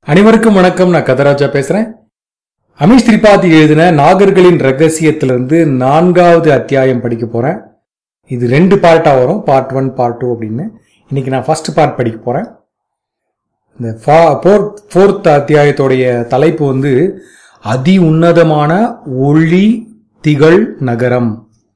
அனைவருக்கும் வணக்கம் நான் கதராஜா பேசுறேன் அமீஷ் திரிபாதி எழுதின நாகர்களின் ரகசியத்திலிருந்து நான்காவது அத்தியாயம் படிக்க போறேன் இது ரெண்டு பார்ட்டா வரும் பார்ட் ஒன் பார்ட் டூ அப்படின்னு இன்னைக்கு நான் ஃபர்ஸ்ட் பார்ட் படிக்க போறேன் இந்த ஃபோர்த் அத்தியாயத்தோடைய தலைப்பு வந்து அதி உன்னதமான ஒளி திகழ் நகரம்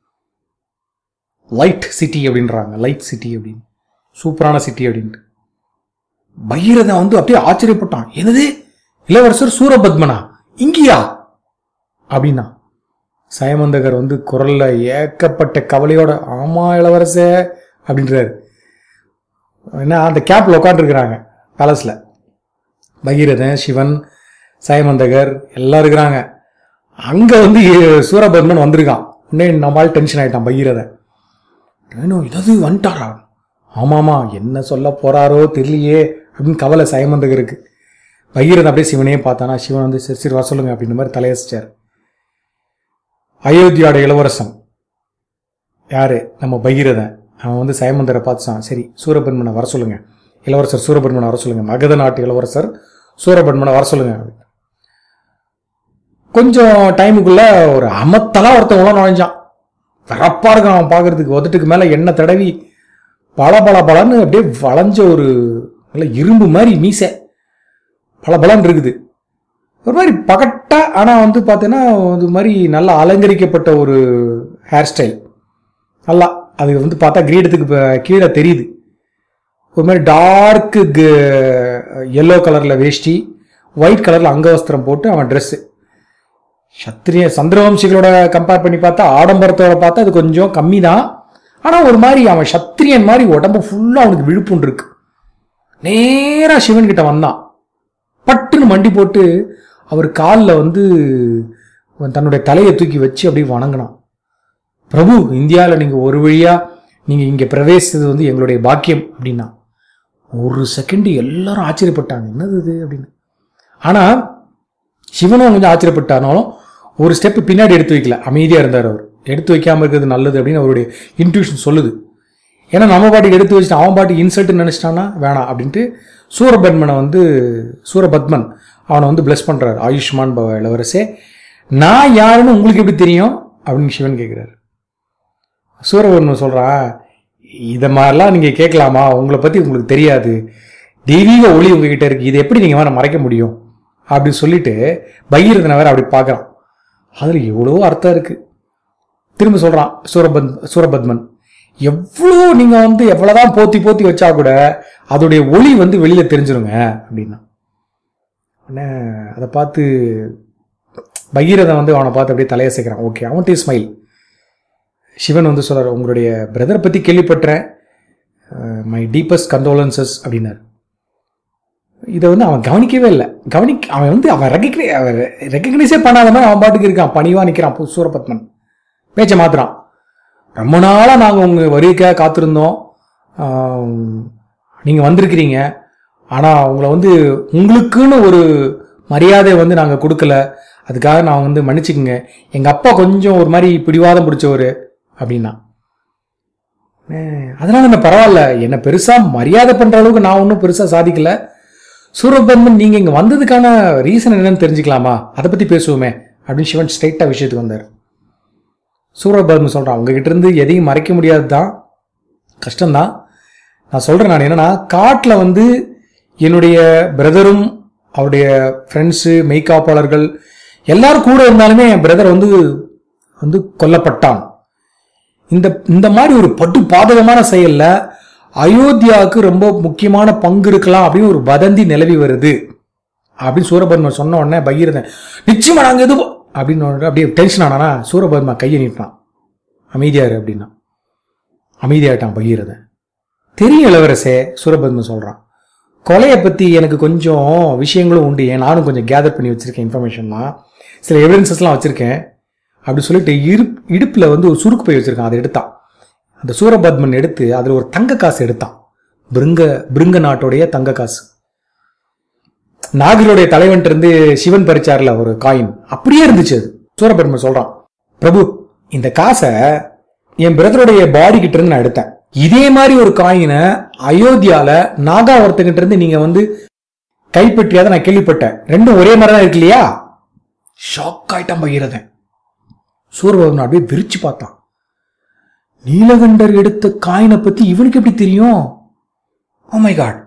லைட் சிட்டி அப்படின்றாங்க லைட் சிட்டி அப்படின்னு சூப்பரான சிட்டி அப்படின்ட்டு பகீரதன் வந்து அப்படியே ஆச்சரியப்பட்டான் என்னது இளவரசர் சூரபத்மனா இங்கேயா அப்படின்னா சயமந்தகர் வந்து குரல்ல ஏக்கப்பட்ட கவலையோட ஆமா இளவரச அப்படின்றாரு என்ன அந்த கேப்ல உட்காந்துருக்குறாங்க பேலஸ்ல பகீரதன் சிவன் சயமந்தகர் எல்லாம் இருக்கிறாங்க அங்க வந்து சூரபத்மன் வந்திருக்கான் உடனே நம்மால் டென்ஷன் ஆயிட்டான் பகீரதன் ஏனோ இதது வந்துட்டாரா ஆமாமா என்ன சொல்ல போறாரோ தெரியலையே அப்படின்னு கவலை சயமந்தகருக்கு பகீரன் அப்படியே சிவனையே பார்த்தானா சிவன் வந்து சரி சரி வர சொல்லுங்க அப்படின்ற மாதிரி தலையசிச்சார் அயோத்தியோட இளவரசன் யாரு நம்ம பகீரதன் அவன் வந்து சயமந்தரை பார்த்துச்சான் சரி சூரபன்மனை வர சொல்லுங்க இளவரசர் சூரபன்மனை வர சொல்லுங்க மகத நாட்டு இளவரசர் சூரபன்மனை வர சொல்லுங்க கொஞ்சம் டைமுக்குள்ள ஒரு அமத்தலா ஒருத்தவங்களாம் நுழைஞ்சான் வரப்பா இருக்கான் அவன் பார்க்கறதுக்கு உதட்டுக்கு மேல எண்ணெய் தடவி பல பல பலன்னு அப்படியே வளைஞ்ச ஒரு நல்ல இரும்பு மாதிரி மீசை பல பலன்னு இருக்குது ஒரு மாதிரி பகட்டா ஆனால் வந்து பார்த்தீங்கன்னா இது மாதிரி நல்லா அலங்கரிக்கப்பட்ட ஒரு ஹேர் ஸ்டைல் நல்லா அது வந்து பார்த்தா கிரீடத்துக்கு ப- கீழே தெரியுது ஒரு மாதிரி டார்க்கு எல்லோ கலரில் வேஷ்டி ஒயிட் கலரில் அங்கவஸ்திரம் போட்டு அவன் ட்ரெஸ்ஸு சத்திரிய சந்திரவம்சிகளோட கம்பேர் பண்ணி பார்த்தா ஆடம்பரத்தோட பார்த்தா அது கொஞ்சம் கம்மி தான் ஆனால் ஒரு மாதிரி அவன் சத்திரியன் மாதிரி உடம்பு ஃபுல்லாக அவனுக்கு விழுப்புண்டு இருக்கு நேராக சிவன் கிட்ட வந்தான் பட்டுன்னு மண்டி போட்டு அவர் காலில் வந்து தன்னுடைய தலையை தூக்கி வச்சு அப்படியே வணங்கினான் பிரபு இந்தியாவில் நீங்கள் ஒரு வழியாக நீங்கள் இங்கே பிரவேசித்தது வந்து எங்களுடைய பாக்கியம் அப்படின்னா ஒரு செகண்ட் எல்லாரும் ஆச்சரியப்பட்டாங்க என்னது இது அப்படின்னு ஆனால் சிவனும் கொஞ்சம் ஆச்சரியப்பட்டானாலும் ஒரு ஸ்டெப் பின்னாடி எடுத்து வைக்கல அமைதியாக இருந்தார் அவர் எடுத்து வைக்காம இருக்கிறது நல்லது அப்படின்னு அவருடைய இன்ட்யூஷன் சொல்லுது ஏன்னா நம்ம பாட்டுக்கு எடுத்து வச்சுட்டு அவன் பாட்டுக்கு இன்சல்ட் நினைச்சிட்டானா வேணாம் அப்படின்ட்டு சூரபத்மனை வந்து சூரபத்மன் அவனை வந்து பிளஸ் பண்றாரு ஆயுஷ்மான் பவ இளவரசே நான் யாருன்னு உங்களுக்கு எப்படி தெரியும் அப்படின்னு சிவன் கேட்குறாரு சூரபத்மன் சொல்றான் இதை மாதிரிலாம் நீங்க கேட்கலாமா உங்களை பத்தி உங்களுக்கு தெரியாது தெய்வீக ஒளி உங்ககிட்ட இருக்கு இதை எப்படி நீங்க வேற மறைக்க முடியும் அப்படின்னு சொல்லிட்டு பகீரதனை வேற அப்படி பார்க்கறான் அதுல எவ்வளவோ அர்த்தம் இருக்கு திரும்ப சொல்றான் சூரபத் சூரபத்மன் எவ்வளோ நீங்க வந்து எவ்வளவுதான் போத்தி போத்தி வச்சா கூட அதோடைய ஒளி வந்து வெளியில தெரிஞ்சிருங்க அப்படின்னா உடனே அதை பார்த்து பகீரதன் வந்து அவனை பார்த்து அப்படியே தலையசைக்கிறான் ஓகே அவன்கிட்ட ஸ்மைல் சிவன் வந்து சொல்றாரு உங்களுடைய பிரதரை பத்தி கேள்விப்பட்டேன் மை டீப்பஸ்ட் கண்டோலன்சஸ் அப்படின்னாரு இதை வந்து அவன் கவனிக்கவே இல்லை கவனிக்க அவன் வந்து அவன் ரெகக்னி ரெகக்னைஸே பண்ணாத மாதிரி அவன் பாட்டுக்கு இருக்கான் பணிவா நிற்கிறான் பு- சூரபத்மன் பேச்சை மாத்துறான் ரொம்ப நாளாக நாங்கள் உங்கள் வருகைக்காக காத்திருந்தோம் நீங்கள் வந்திருக்கிறீங்க ஆனால் உங்களை வந்து உங்களுக்குன்னு ஒரு மரியாதை வந்து நாங்கள் கொடுக்கல அதுக்காக நான் வந்து மன்னிச்சுக்குங்க எங்கள் அப்பா கொஞ்சம் ஒரு மாதிரி பிடிவாதம் பிடிச்சவர் அப்படின்னா அஹ், அதனால என்ன பரவாயில்ல என்ன பெருசாக மரியாதை பண்ணுற அளவுக்கு நான் ஒன்றும் பெருசாக சாதிக்கல சூரபத்மன் நீங்கள் இங்கே வந்ததுக்கான ரீசன் என்னன்னு தெரிஞ்சுக்கலாமா அதை பற்றி பேசுவோமே அப்படின்னு சிவன் ஸ்ட்ரைட்டாக விஷயத்துக்கு வந்தார் சூரபத்மன் சொல்கிறான் உங்ககிட்ட இருந்து எதையும் மறைக்க முடியாது தான் கஷ்டம்தான் நான் சொல்கிறேன் நான் என்னன்னா காட்டில் வந்து என்னுடைய பிரதரும் அவருடைய ஃப்ரெண்ட்ஸு மெய்காப்பாளர்கள் எல்லாரும் கூட இருந்தாலுமே என் பிரதர் வந்து வந்து கொல்லப்பட்டான் இந்த இந்த மாதிரி ஒரு பட்டு பாதகமான செயல்ல அயோத்தியாவுக்கு ரொம்ப முக்கியமான பங்கு இருக்கலாம் அப்படின்னு ஒரு வதந்தி நிலவி வருது அப்படின்னு சூரபத்மன் சொன்ன உடனே பகீரதன் நிச்சயமா நாங்க எது அப்படின்னு உடனே அப்படியே டென்ஷன் ஆனானா சூரபத்மா கையை நீட்டான் அமைதியாரு அப்படின்னா அமைதியாயிட்டான் பகீரதன் தெரியும் இளவரசே சூரபத்மன் சொல்றான் கொலையை பத்தி எனக்கு கொஞ்சம் விஷயங்களும் உண்டு ஏன் நானும் கொஞ்சம் கேதர் பண்ணி வச்சிருக்கேன் இன்ஃபர்மேஷன்லாம் சில எவிடன்சஸ்லாம் வச்சிருக்கேன் அப்படி சொல்லிட்டு இருப் இடுப்புல வந்து ஒரு சுருக்கு பை வச்சிருக்கான் அதை எடுத்தான் அந்த சூரபத்மன் எடுத்து அதுல ஒரு தங்க காசு எடுத்தான் பிருங்க பிருங்க நாட்டுடைய தங்க காசு நாகருடைய தலைவன்ட்டு இருந்து சிவன் பறிச்சார்ல ஒரு காயின் அப்படியே இருந்துச்சு அது சூரபத்மன் சொல்றான் பிரபு இந்த காசை என் பிரதருடைய பாடி கிட்ட இருந்து நான் எடுத்தேன் இதே மாதிரி ஒரு காயினை அயோத்தியால நாகாவர்த்தகிட்ட இருந்து நீங்க வந்து கைப்பற்றியாத நான் கேள்விப்பட்டேன் ரெண்டும் ஒரே மாதிரி தான் இருக்கு இல்லையா ஷாக் ஆயிட்டான் பகீரதன் சூரபத்மன் அப்படியே விரிச்சு பார்த்தான் நீலகண்டர் எடுத்த காயினை பத்தி இவனுக்கு எப்படி தெரியும் ஓ மை காட்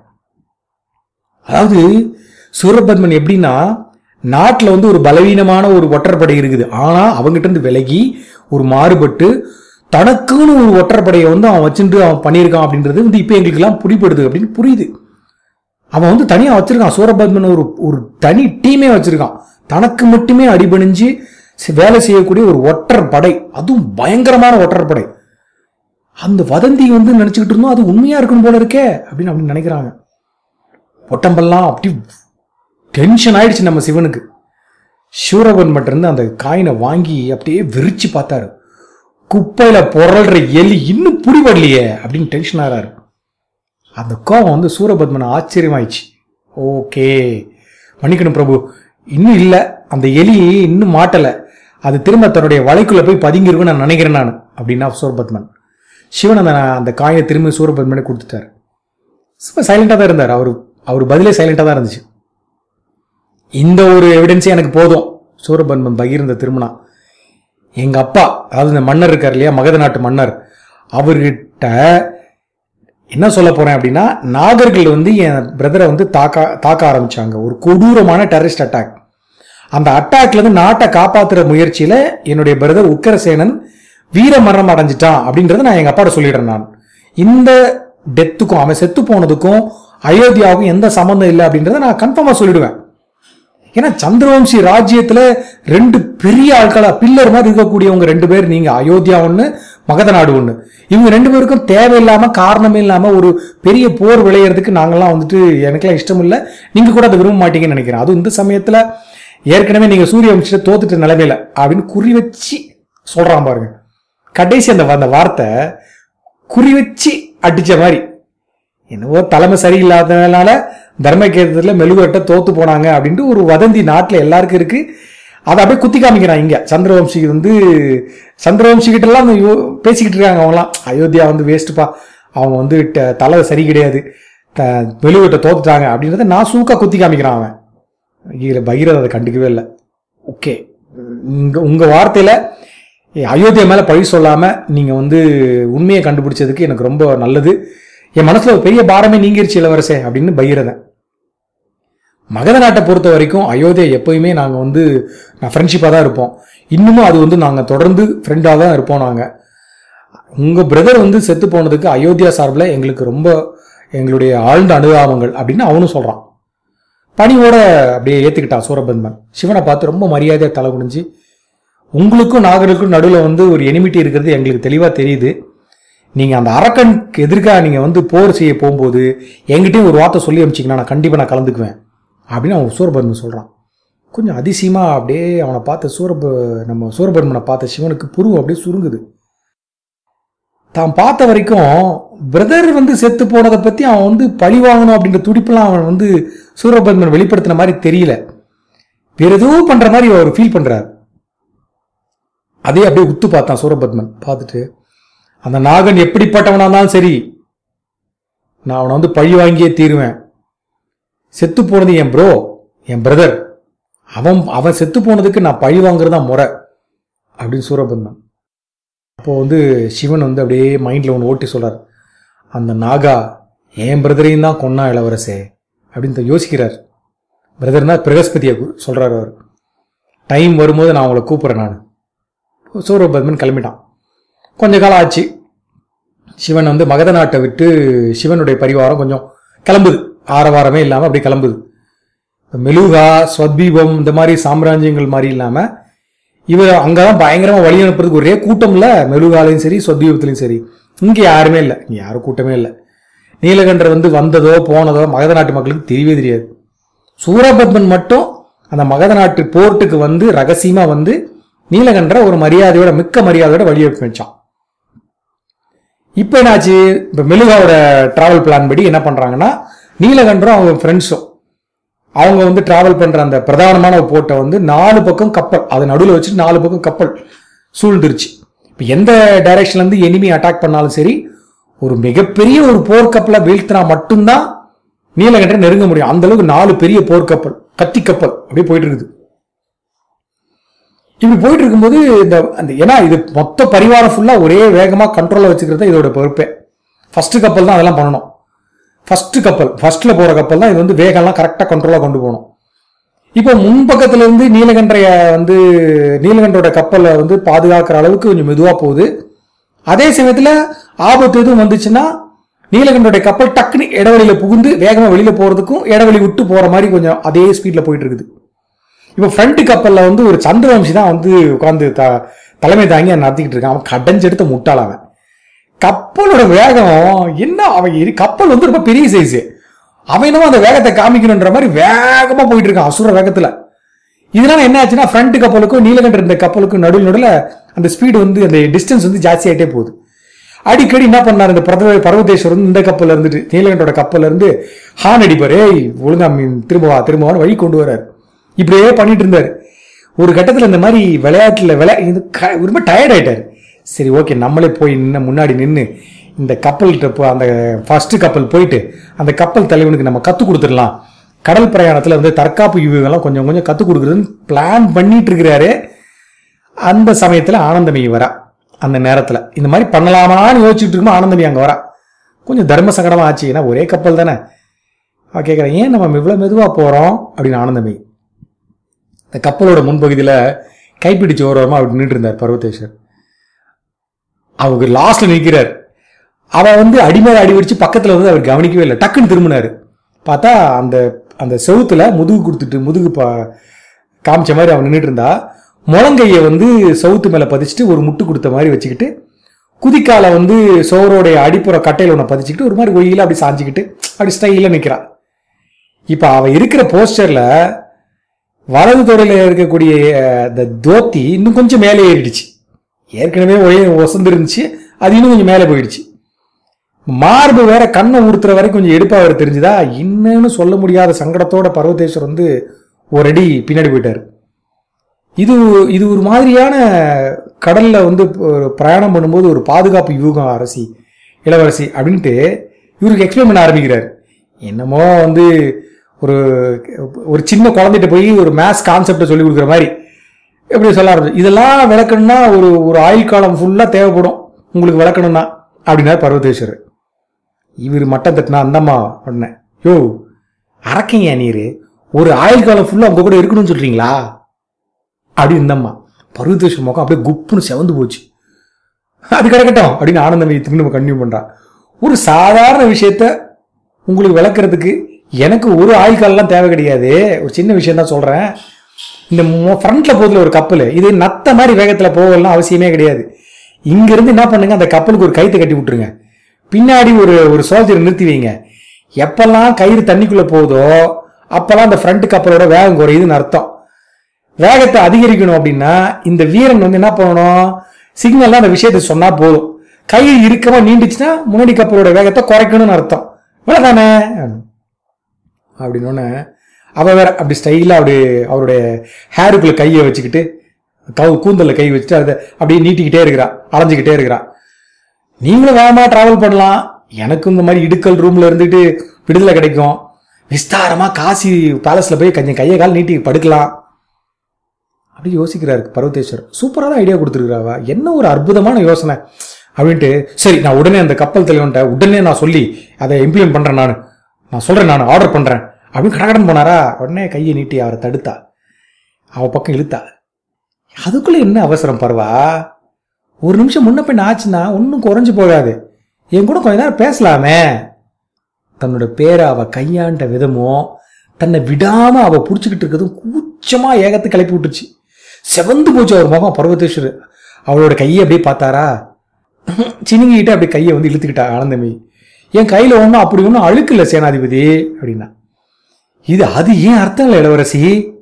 அதாவது சூரபத்மன் எப்படின்னா நாட்டில் வந்து ஒரு பலவீனமான ஒரு ஒற்றற்படை இருக்குது ஆனா அவங்ககிட்ட இருந்து விலகி ஒரு மாறுபட்டு தனக்குன்னு ஒரு ஒற்றற்படையை வந்து அவன் வச்சுட்டு அவன் பண்ணியிருக்கான் அப்படின்றது வந்து இப்போ எங்களுக்கெல்லாம் புரிப்படுது அப்படின்னு புரியுது அவன் வந்து தனியாக வச்சிருக்கான் சூரபத்மன் ஒரு ஒரு தனி டீமே வச்சிருக்கான் தனக்கு மட்டுமே அடிபணிஞ்சு சி- வேலை செய்யக்கூடிய ஒரு ஒற்றர் படை அதுவும் பயங்கரமான ஒற்றர் படை அந்த வதந்தி வந்து நினைச்சுக்கிட்டு இருந்தோம் அது உண்மையா இருக்கும் போல இருக்கே அப்படின்னு அப்படின்னு நினைக்கிறாங்க ஒட்டம்பெல்லாம் அப்படி டென்ஷன் ஆயிடுச்சு நம்ம சிவனுக்கு சூரபன் இருந்து அந்த காயினை வாங்கி அப்படியே விரிச்சு பார்த்தாரு குப்பையில புரள்ற எலி இன்னும் புடிபடலையே அப்படின்னு டென்ஷன் ஆகிறாரு அந்த கோவம் வந்து சூரபத்மனை ஆச்சரியமாயிடுச்சு ஓகே மன்னிக்கணும் பிரபு இன்னும் இல்லை அந்த எலி இன்னும் மாட்டலை அது திரும்ப தன்னுடைய வலைக்குள்ள போய் பதுங்கிருக்குன்னு நான் நினைக்கிறேன் நான் அப்படின்னா சூரபத்மன் சிவன் அந்த அந்த காயினை திரும்பி சூரபத்மனை கொடுத்துட்டாரு சும்மா சைலண்டாக தான் இருந்தார் அவர் அவர் பதிலே சைலண்டாக தான் இருந்துச்சு இந்த ஒரு எவிடன்ஸே எனக்கு போதும் சூரபத்மன் பகிர்ந்த திருமணம் எங்க அப்பா அதாவது இந்த மன்னர் இருக்கார் இல்லையா மகத நாட்டு மன்னர் அவர்கிட்ட என்ன சொல்ல போறேன் அப்படின்னா நாகர்கள் வந்து என் பிரதரை வந்து தாக்க தாக்க ஆரம்பிச்சாங்க ஒரு கொடூரமான டெரரிஸ்ட் அட்டாக் அந்த அட்டாக்ல இருந்து நாட்டை காப்பாத்துற முயற்சியில என்னுடைய பிரதர் உக்கரசேனன் வீர மரணம் அடைஞ்சிட்டான் அப்படின்றத நான் எங்க அப்பாட்ட சொல்லிடுறேன் நான் இந்த டெத்துக்கும் அவன் செத்து போனதுக்கும் அயோத்தியாவுக்கும் எந்த சம்மந்தம் இல்லை அப்படின்றத நான் கன்ஃபார்மா சொல்லிடுவேன் ஏன்னா சந்திரவம்சி ராஜ்யத்துல ரெண்டு பெரிய ஆட்களா பில்லர் மாதிரி இருக்கக்கூடியவங்க ரெண்டு பேர் நீங்க அயோத்தியா ஒண்ணு மகத நாடு ஒண்ணு இவங்க ரெண்டு பேருக்கும் தேவையில்லாம காரணமே இல்லாம ஒரு பெரிய போர் விளையறதுக்கு நாங்கெல்லாம் வந்துட்டு எனக்கெல்லாம் இஷ்டம் இல்லை நீங்க கூட அதை விரும்ப மாட்டீங்கன்னு நினைக்கிறேன் அதுவும் இந்த சமயத்துல ஏற்கனவே நீங்க சூரிய வம்சத்தை தோத்துட்ட நிலைமையில அப்படின்னு குறி வச்சு சொல்றான் பாருங்க கடைசி அந்த அந்த வார்த்தை குறி வச்சு அடிச்ச மாதிரி என்னவோ தலைமை சரியில்லாதனால தர்மகேந்திரத்துல மெழுகுவட்ட தோத்து போனாங்க அப்படின்ட்டு ஒரு வதந்தி நாட்டில் எல்லாருக்கும் இருக்கு அதை அப்படியே குத்தி காமிக்கிறான் இங்க சந்திரவம்சி வந்து சந்திரவம்சி கிட்ட எல்லாம் அந்த யோ- பேசிக்கிட்டு இருக்காங்க அவங்கலாம் அயோத்தியா வந்து வேஸ்ட்டுப்பா அவங்க வந்து ட- தலை சரி கிடையாது த- மெழுகுவட்ட தோத்துட்டாங்க அப்படின்றத நான் சூக்கா குத்தி காமிக்கிறான் அவன் பகீர பகீரத் அதை கண்டுக்கவே இல்லை ஓகே உங்க உங்க வார்த்தையில ஏ, அயோத்தியா மேல பழி சொல்லாம நீங்க வந்து உண்மையை கண்டுபிடிச்சதுக்கு எனக்கு ரொம்ப நல்லது என் மனசுல ஒரு பெரிய பாரமே நீங்கிருச்சு இளவரசே அப்படின்னு பகீரதன் மகத நாட்டை பொறுத்த வரைக்கும் அயோத்தியா எப்பயுமே நாங்க வந்து நான் ஃப்ரெண்ட்ஷிப்பாக தான் இருப்போம் இன்னமும் அது வந்து நாங்க தொடர்ந்து ஃப்ரெண்டாக தான் இருப்போம் நாங்க உங்க பிரதர் வந்து செத்து போனதுக்கு அயோத்தியா சார்பில் எங்களுக்கு ரொம்ப எங்களுடைய ஆழ்ந்த அனுதாபங்கள் அப்படின்னு அவனும் சொல்றான் பணியோட அப்படியே ஏத்துக்கிட்டான் சூரபத்மன் சிவனை பார்த்து ரொம்ப மரியாதையா தலை குனிஞ்சு உங்களுக்கும் நாகருக்கும் நடுவில் வந்து ஒரு எனிமிட்டி இருக்கிறது எங்களுக்கு தெளிவாக தெரியுது நீங்க அந்த அரக்கனுக்கு எதிர்க்காக நீங்க வந்து போர் செய்ய போகும்போது என்கிட்டயும் ஒரு வார்த்தை சொல்லி அனுப்பிச்சிங்கன்னா நான் கண்டிப்பா நான் கலந்துக்குவேன் அப்படின்னு அவன் சூரபத்மன் சொல்றான் கொஞ்சம் அதிசயமா அப்படியே அவனை பார்த்த சூரப நம்ம சூரபத்மனை பார்த்த சிவனுக்கு புரு அப்படியே சுருங்குது தான் பார்த்த வரைக்கும் பிரதர் வந்து செத்து போனதை பத்தி அவன் வந்து பழி வாங்கணும் அப்படின்ற துடிப்பெல்லாம் அவன் வந்து சூரபத்மன் வெளிப்படுத்தின மாதிரி தெரியல வேற ஏதோ பண்ற மாதிரி அவர் ஃபீல் பண்றாரு அதே அப்படியே உத்து பார்த்தான் சூரபத்மன் பார்த்துட்டு அந்த நாகன் எப்படிப்பட்டவனா இருந்தாலும் சரி நான் அவனை வந்து பழி வாங்கியே தீருவேன் செத்து போனது என் ப்ரோ என் பிரதர் அவன் அவன் செத்து போனதுக்கு நான் பழி வாங்குறதா முறை அப்படின்னு சூரபத்மன் அப்போ வந்து சிவன் வந்து அப்படியே மைண்ட்ல ஒன்று ஓட்டி சொல்றார் அந்த நாகா என் பிரதரையும் தான் கொன்னா இளவரசே அப்படின்னு யோசிக்கிறார் பிரதர்னா பிரகஸ்பதியை கு- சொல்றாரு அவர் டைம் வரும்போது நான் அவங்கள கூப்பிட்றேன் நான் சூரபத்மன் கிளம்பிட்டான் கொஞ்ச காலம் ஆச்சு சிவன் வந்து மகத நாட்டை விட்டு சிவனுடைய பரிவாரம் கொஞ்சம் கிளம்புது ஆரவாரமே இல்லாமல் அப்படி கிளம்புது இப்ப மெலுகா ஸ்வத்பீபம் இந்த மாதிரி சாம்ராஜ்யங்கள் மாதிரி இல்லாமல் இவர் அங்கதான் பயங்கரமா வழி அனுப்புறதுக்கு ஒரே கூட்டம் இல்ல மெலுகாலையும் சரி சொத்தீபத்திலையும் சரி இங்க யாருமே இல்லை இங்க யாரும் கூட்டமே இல்லை நீலகண்டர் வந்து வந்ததோ போனதோ மகத நாட்டு மக்களுக்கு தெரியவே தெரியாது சூரபத்மன் மட்டும் அந்த மகத நாட்டு போர்ட்டுக்கு வந்து ரகசியமா வந்து நீலகண்டரை ஒரு மரியாதையோட மிக்க மரியாதையோட வழி அனுப்பி வச்சான் இப்போ என்னாச்சு இப்போ மெலுகாவோட டிராவல் பிளான் படி என்ன பண்றாங்கன்னா நீலகண்டரும் அவங்க ஃப்ரெண்ட்ஸும் அவங்க வந்து டிராவல் பண்ற அந்த பிரதானமான போட்டை வந்து நாலு பக்கம் கப்பல் அது நடுவில் வச்சுட்டு நாலு பக்கம் கப்பல் சூழ்ந்துருச்சு இப்போ எந்த டைரக்ஷன்ல இருந்து எனிமி அட்டாக் பண்ணாலும் சரி ஒரு மிகப்பெரிய ஒரு போர்க்கப்பலை வீழ்த்தினா மட்டும்தான் நீலகண்டரை நெருங்க முடியும் அந்த அளவுக்கு நாலு பெரிய போர்க்கப்பல் கத்தி கப்பல் அப்படியே போயிட்டு இருக்குது இப்படி போயிட்டு இருக்கும்போது இந்த அந்த ஏன்னா இது மொத்த பரிவாரம் ஃபுல்லா ஒரே வேகமா கண்ட்ரோல்ல வச்சுக்கிறது தான் இதோட பொறுப்பே ஃபர்ஸ்ட் கப்பல் தான் அதெல்லாம் பண்ணணும் ஃபர்ஸ்ட் கப்பல் ஃபர்ஸ்ட்ல போற கப்பல் தான் இது வந்து வேகம்லாம் கரெக்டா கண்ட்ரோலா கொண்டு போகணும் இப்போ முன்பக்கத்துல இருந்து நீலகண்டைய வந்து நீலகண்டோட கப்பலை வந்து பாதுகாக்கிற அளவுக்கு கொஞ்சம் மெதுவா போகுது அதே சமயத்துல ஆபத்து எதுவும் வந்துச்சுன்னா நீலகண்டோட கப்பல் டக்குன்னு இடைவெளியில புகுந்து வேகமா வெளியில போறதுக்கும் இடைவெளி விட்டு போற மாதிரி கொஞ்சம் அதே ஸ்பீட்ல போயிட்டு இருக்குது இப்போ ஃப்ரண்ட் கப்பல்ல வந்து ஒரு சந்திரவம்சி தான் வந்து உட்காந்து த தலைமை தாங்கி அவன் நடத்திக்கிட்டு இருக்கான் அவன் கடைஞ்செடுத்த முட்டாள் அவன் கப்பலோட வேகம் என்ன அவன் எரி- கப்பல் வந்து ரொம்ப பெரிய சைஸ் அவன் என்னமோ அந்த வேகத்தை காமிக்கணுன்ற மாதிரி வேகமா போயிட்டு இருக்கான் அசுர வேகத்துல இதனால என்ன ஆச்சுன்னா ஃப்ரண்ட் கப்பலுக்கும் நீலகண்டர் இருந்த கப்பலுக்கும் நடுவில் நடுவில் அந்த ஸ்பீடு வந்து அந்த டிஸ்டன்ஸ் வந்து ஜாஸ்தி ஆயிட்டே போகுது அடிக்கடி என்ன பண்ணாரு இந்த பிரதம பர்வதேஸ்வர் வந்து இந்த கப்பல்ல இருந்துட்டு நீலகண்டோட கப்பல்ல இருந்து ஹார்ன் அடிப்பாரு ஏய் ஒழுங்கா மீன் திரும்ப வா திரும்ப வான்னு வழி கொண்டு வராரு இப்படியே பண்ணிட்டு இருந்தாரு ஒரு கட்டத்துல இந்த மாதிரி விளையாட்டுல விளையா இது க- ரொம்ப டயர்ட் ஆயிட்டாரு சரி ஓகே நம்மளே போய் நின்று முன்னாடி நின்று இந்த கப்பல்கிட்ட போ அந்த ஃபர்ஸ்ட் கப்பல் போயிட்டு அந்த கப்பல் தலைவனுக்கு நம்ம கத்து கொடுத்துடலாம் கடல் பிரயாணத்துல வந்து தற்காப்பு யுகங்கள்லாம் கொஞ்சம் கொஞ்சம் கத்து கொடுக்குறதுன்னு பிளான் பண்ணிட்டு இருக்கிறாரு அந்த சமயத்துல ஆனந்தமயி வரா அந்த நேரத்துல இந்த மாதிரி பண்ணலாமான்னு யோசிச்சுட்டு இருக்கும்போது ஆனந்தமயி அங்க வரா கொஞ்சம் தர்ம சங்கடமா ஆச்சு ஏன்னா ஒரே கப்பல் தானே அவ கேட்குறேன் ஏன் நம்ம இவ்வளவு மெதுவா போறோம் அப்படின்னு ஆனந்தமயி இந்த கப்பலோட முன்பகுதியில கைப்பிடிச்சு ஓரமா அப்படி நின்று இருந்தார் பர்வதேஸ்வர் அவங்க லாஸ்ட்ல நிற்கிறார் அவ வந்து அடிமேல அடி வச்சு பக்கத்துல வந்து அவர் கவனிக்கவே இல்லை டக்குன்னு திரும்பினாரு பார்த்தா அந்த அந்த செவுத்துல முதுகு கொடுத்துட்டு முதுகு பா காமிச்ச மாதிரி அவன் நின்றுட்டு இருந்தா முழங்கையை வந்து சவுத்து மேல பதிச்சுட்டு ஒரு முட்டு கொடுத்த மாதிரி வச்சுக்கிட்டு குதிக்கால வந்து சோரோடைய அடிப்புற கட்டையில ஒன்று பதிச்சுக்கிட்டு ஒரு மாதிரி ஒயில அப்படி சாஞ்சிக்கிட்டு அப்படி ஸ்டைல நிக்கிறா இப்ப அவ இருக்கிற போஸ்டர்ல வலது தொடையில இருக்கக்கூடிய அஹ், இந்த தோத்தி இன்னும் கொஞ்சம் மேலே ஏறிடுச்சு ஏற்கனவே ஒய ஒசந்து இருந்துச்சு அது இன்னும் கொஞ்சம் மேலே போயிடுச்சு மார்பு வேற கண்ணை உறுத்துற வரைக்கும் கொஞ்சம் எடுப்பா அவர் தெரிஞ்சுதா இன்னும் சொல்ல முடியாத சங்கடத்தோட பர்வதேஸ்வர் வந்து ஒரு அடி பின்னாடி போயிட்டாரு இது இது ஒரு மாதிரியான கடல்ல வந்து ஒரு பிரயாணம் பண்ணும்போது ஒரு பாதுகாப்பு யூகம் அரசி இளவரசி அப்படின்ட்டு இவருக்கு எக்ஸ்பிளைன் பண்ண ஆரம்பிக்கிறார் என்னமோ வந்து ஒரு ஒரு சின்ன குழந்தைகிட்ட போய் ஒரு மேத்ஸ் கான்செப்டை சொல்லி கொடுக்குற மாதிரி எப்படி சொல்ல ஆரம்பிச்சு இதெல்லாம் விளக்கணும்னா ஒரு ஒரு ஆயுள் காலம் ஃபுல்லாக தேவைப்படும் உங்களுக்கு விளக்கணும்னா அப்படின்னாரு பர்வதேஸ்வர் இவர் மட்டம் தட்டினா அந்தம்மா உடனே யோ அரக்கைங்க நீர் ஒரு ஆயுள் காலம் ஃபுல்லாக உங்க கூட இருக்கணும்னு சொல்றீங்களா அப்படி இந்தம்மா பர்வதேஸ்வர் முகம் அப்படியே குப்புன்னு செவந்து போச்சு அது கிடக்கட்டும் அப்படின்னு ஆனந்தம் திரும்பி நம்ம கன்டினியூ பண்றா ஒரு சாதாரண விஷயத்த உங்களுக்கு விளக்குறதுக்கு எனக்கு ஒரு ஆயுள் காலம்லாம் தேவை கிடையாது ஒரு சின்ன விஷயம் தான் சொல்றேன் இந்த ஃப்ரண்ட்ல போதுல ஒரு கப்பல் இது நத்த மாதிரி வேகத்துல போகலாம் அவசியமே கிடையாது இங்க இருந்து என்ன பண்ணுங்க அந்த கப்பலுக்கு ஒரு கயித்தை கட்டி விட்டுருங்க பின்னாடி ஒரு ஒரு சோல்ஜர் நிறுத்தி வைங்க எப்பெல்லாம் கயிறு தண்ணிக்குள்ள போகுதோ அப்பெல்லாம் அந்த ஃப்ரண்ட் கப்பலோட வேகம் குறையுதுன்னு அர்த்தம் வேகத்தை அதிகரிக்கணும் அப்படின்னா இந்த வீரன் வந்து என்ன பண்ணணும் சிக்னல்ல அந்த விஷயத்தை சொன்னா போதும் கயிறு இறுக்கமா நீண்டுச்சுன்னா முன்னாடி கப்பலோட வேகத்தை குறைக்கணும்னு அர்த்தம் இவ்வளவுதானே அப்படின்னு அவ வேற அப்படி ஸ்டைலா அப்படி அவருடைய ஹேருக்குள்ள கையை வச்சுக்கிட்டு கவு கூந்தல்ல கை வச்சுட்டு அதை அப்படியே நீட்டிக்கிட்டே இருக்கிறா அலைஞ்சுக்கிட்டே இருக்கிறா நீங்களும் வேகமா டிராவல் பண்ணலாம் எனக்கு இந்த மாதிரி இடுக்கல் ரூம்ல இருந்துட்டு விடுதலை கிடைக்கும் விஸ்தாரமா காசி பேலஸ்ல போய் கொஞ்சம் கையை கால் நீட்டி படுக்கலாம் அப்படி யோசிக்கிறாரு பர்வதேஸ்வர் சூப்பரான ஐடியா கொடுத்துருக்காவா என்ன ஒரு அற்புதமான யோசனை அப்படின்ட்டு சரி நான் உடனே அந்த கப்பல் தலைவன்ட்ட உடனே நான் சொல்லி அதை இம்ப்ளிமெண்ட் பண்றேன் நான் நான் சொல்றேன் நான் ஆர்டர் பண்றேன் அப்படின்னு கடகடன் போனாரா உடனே கையை நீட்டி அவரை தடுத்தா அவ பக்கம் இழுத்தா அதுக்குள்ள என்ன அவசரம் பரவா ஒரு நிமிஷம் முன்ன பின்ன ஆச்சுன்னா ஒன்றும் குறைஞ்சு போகாது என் கூட கொஞ்ச நேரம் பேசலாமே தன்னோட பேரை அவ கையாண்ட விதமும் தன்னை விடாம அவ புடிச்சுக்கிட்டு இருக்கிறதும் கூச்சமா ஏகத்தை கிளப்பி விட்டுச்சு செவந்து போச்சு அவர் முகம் பர்வதேஸ்வர் அவளோட கையை அப்படியே பார்த்தாரா சினுங்கிட்டு அப்படியே கையை வந்து இழுத்துக்கிட்டா ஆனந்தமி என் கையில ஒன்றும் அப்படி ஒன்றும் அழுக்கல சேனாதிபதி அப்படின்னா இது அது ஏன் அர்த்தம் இல்லை இளவரசி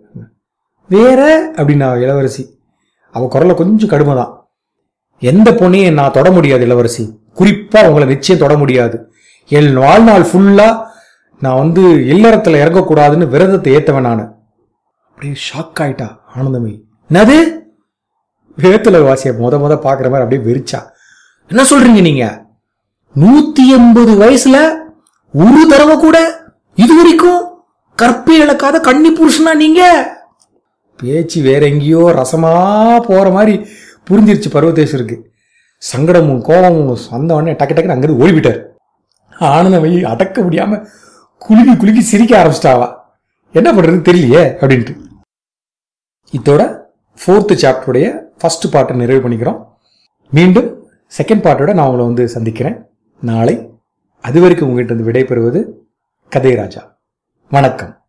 வேற அப்படின்னா இளவரசி அவ குரல்ல கொஞ்சம் கடுமைதான் எந்த பொண்ணையும் நான் தொட முடியாது இளவரசி குறிப்பா உங்களை நிச்சயம் தொட முடியாது என் வாழ்நாள் ஃபுல்லா நான் வந்து இல்லறத்துல இறங்கக்கூடாதுன்னு விரதத்தை ஏத்தவன் நான் அப்படியே ஷாக் ஆயிட்டா ஆனந்தமே என்னது வேத்துல வாசிய முத முத பாக்குற மாதிரி அப்படியே வெறிச்சா என்ன சொல்றீங்க நீங்க நூத்தி எண்பது வயசுல ஒரு தடவை கூட இது வரைக்கும் கற்பை இழக்காத கன்னி புருஷனா நீங்க பேச்சு வேற எங்கேயோ ரசமா போற மாதிரி புரிஞ்சிருச்சு பர்வதேஸ்வருக்கு சங்கடமும் கோபமும் வந்த உடனே டக்கு டக்குன்னு அங்கிருந்து ஓடிவிட்டார் ஆனந்த வை அடக்க முடியாம குலுக்கி குலுக்கி சிரிக்க ஆரம்பிச்சிட்டாவா என்ன பண்றது தெரியலையே அப்படின்ட்டு இதோட ஃபோர்த்து சாப்டருடைய ஃபர்ஸ்ட் பார்ட்டை நிறைவு பண்ணிக்கிறோம் மீண்டும் செகண்ட் பார்ட்டோட நான் உங்களை வந்து சந்திக்கிறேன் நாளை அது வரைக்கும் உங்ககிட்ட இருந்து விடைபெறுவது கதை ராஜா வணக்கம்